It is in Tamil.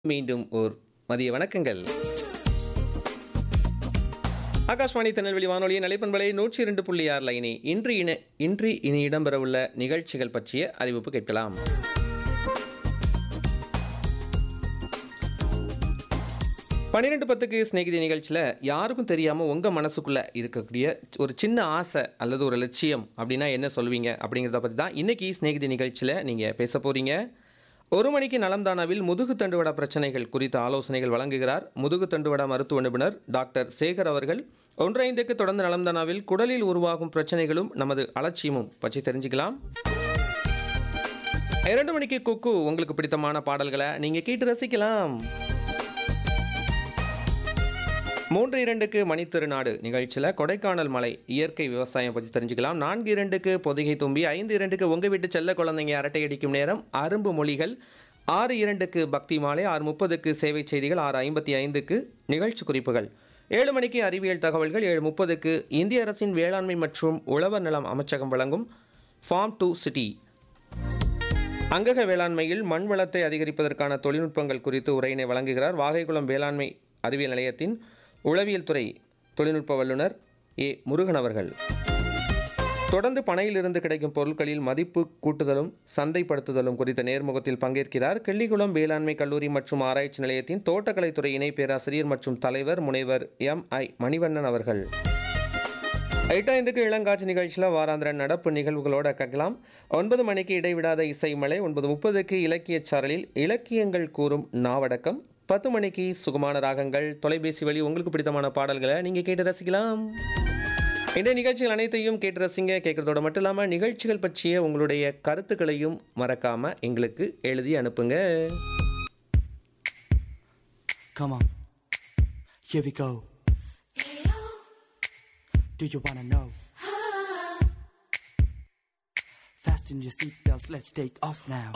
மீண்டும் ஓர் மதிய வணக்கங்கள் ஆகாஷ்வாணி திருநெல்வேலி வானொலியின் நிலைப்பண்பலை நூற்றி இரண்டு புள்ளி ஆறு லைனே இன்று இன இன்று இனி இடம்பெறவுள்ள நிகழ்ச்சிகள் பற்றிய அறிவிப்பு கேட்கலாம் பன்னிரெண்டு பத்துக்கு ஸ்நேகிதி நிகழ்ச்சியில் யாருக்கும் தெரியாமல் உங்கள் மனசுக்குள்ளே இருக்கக்கூடிய ஒரு சின்ன ஆசை அல்லது ஒரு லட்சியம் அப்படின்னா என்ன சொல்வீங்க அப்படிங்கிறத பற்றி தான் இன்றைக்கி ஸ்நேகிதி நிகழ்ச்சியில் நீங்கள் பேச போகிறீங்க ஒரு மணிக்கு நலம்தானாவில் முதுகு தண்டுவட பிரச்சனைகள் குறித்த ஆலோசனைகள் வழங்குகிறார் முதுகு தண்டுவட மருத்துவ நிபுணர் டாக்டர் சேகர் அவர்கள் ஒன்றைந்துக்கு தொடர்ந்து நலம்தானாவில் குடலில் உருவாகும் பிரச்சனைகளும் நமது அலட்சியமும் பற்றி தெரிஞ்சுக்கலாம் இரண்டு மணிக்கு குக்கு உங்களுக்கு பிடித்தமான பாடல்களை நீங்கள் கேட்டு ரசிக்கலாம் மூன்று இரண்டுக்கு மணித்திருநாடு நிகழ்ச்சியில் கொடைக்கானல் மலை இயற்கை விவசாயம் பற்றி தெரிஞ்சுக்கலாம் நான்கு இரண்டுக்கு பொதிகை தும்பி ஐந்து இரண்டுக்கு உங்கள் வீட்டு செல்ல குழந்தைங்க அரட்டை அடிக்கும் நேரம் அரும்பு மொழிகள் ஆறு இரண்டுக்கு பக்தி மாலை ஆறு முப்பதுக்கு சேவை செய்திகள் ஆறு ஐம்பத்தி ஐந்துக்கு நிகழ்ச்சி குறிப்புகள் ஏழு மணிக்கு அறிவியல் தகவல்கள் ஏழு முப்பதுக்கு இந்திய அரசின் வேளாண்மை மற்றும் உழவர் நலம் அமைச்சகம் வழங்கும் ஃபார்ம் டு சிட்டி அங்கக வேளாண்மையில் மண் வளத்தை அதிகரிப்பதற்கான தொழில்நுட்பங்கள் குறித்து உரையினை வழங்குகிறார் வாகைக்குளம் வேளாண்மை அறிவியல் நிலையத்தின் உளவியல் துறை தொழில்நுட்ப வல்லுநர் ஏ முருகன் அவர்கள் தொடர்ந்து பனையிலிருந்து கிடைக்கும் பொருட்களில் மதிப்பு கூட்டுதலும் சந்தைப்படுத்துதலும் குறித்த நேர்முகத்தில் பங்கேற்கிறார் கிள்ளிக்குளம் வேளாண்மை கல்லூரி மற்றும் ஆராய்ச்சி நிலையத்தின் தோட்டக்கலைத்துறை இணை பேராசிரியர் மற்றும் தலைவர் முனைவர் எம் ஐ மணிவண்ணன் அவர்கள் ஐட்டாய்ந்துக்கு இளங்காட்சி நிகழ்ச்சியில் வாராந்திர நடப்பு நிகழ்வுகளோட கேட்கலாம் ஒன்பது மணிக்கு இடைவிடாத இசைமலை ஒன்பது முப்பதுக்கு இலக்கியச் சாரலில் இலக்கியங்கள் கூறும் நாவடக்கம் பத்து மணிக்கு சுகமான ராகங்கள் தொலைபேசி வழி உங்களுக்கு பிடித்தமான பாடல்களை நீங்கள் கேட்டு ரசிக்கலாம் இந்த நிகழ்ச்சிகள் அனைத்தையும் கேட்டு ரசிங்க கேட்குறதோட மட்டும் இல்லாமல் நிகழ்ச்சிகள் பற்றிய உங்களுடைய கருத்துக்களையும் மறக்காமல் எங்களுக்கு எழுதி அனுப்புங்க Come on. Here we go. Do you wanna know? Fasten your seatbelts, let's take off now.